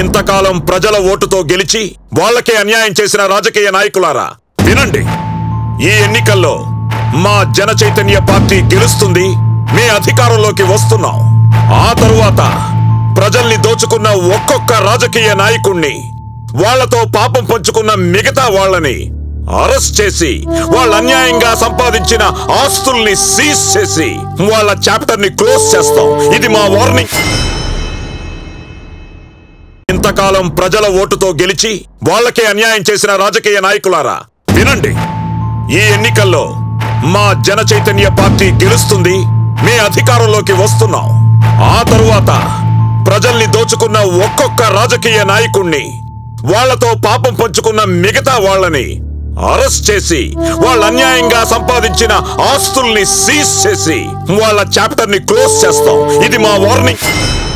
ఇంతకాలం ప్రజల ఓటుతో గెలిచి వాళ్ళకే అన్యాయం చేసిన రాజకీయ నాయకులారా వినండి ఈ ఎన్నికల్లో మా జన చైతన్య పార్టీ గెలుస్తుంది మీ అధికారంలోకి వస్తున్నాం ఆ తరువాత ప్రజల్ని దోచుకున్న ఒక్కొక్క రాజకీయ నాయకుణ్ణి వాళ్ళతో పాపం పంచుకున్న మిగతా వాళ్ళని అరెస్ట్ చేసి వాళ్ళ అన్యాయంగా సంపాదించిన ఆస్తుల్ని సీజ్ చేసి వాళ్ళ చాప్టర్ ని క్లోజ్ చేస్తాం ఇది మా వార్నింగ్ ఇంతకాలం ప్రజల ఓటుతో గెలిచి వాళ్ళకే అన్యాయం చేసిన రాజకీయ నాయకులారా వినండి ఈ ఎన్నికల్లో మా జన చైతన్య పార్టీ గెలుస్తుంది మీ అధికారంలోకి వస్తున్నాం ఆ తరువాత ప్రజల్ని దోచుకున్న ఒక్కొక్క రాజకీయ నాయకుణ్ణి వాళ్ళతో పాపం పంచుకున్న మిగతా వాళ్ళని అరెస్ట్ చేసి వాళ్ళ అన్యాయంగా సంపాదించిన ఆస్తుల్ని సీజ్ చేసి వాళ్ళ చాప్టర్ ని క్లోజ్ చేస్తాం ఇది మా వార్నింగ్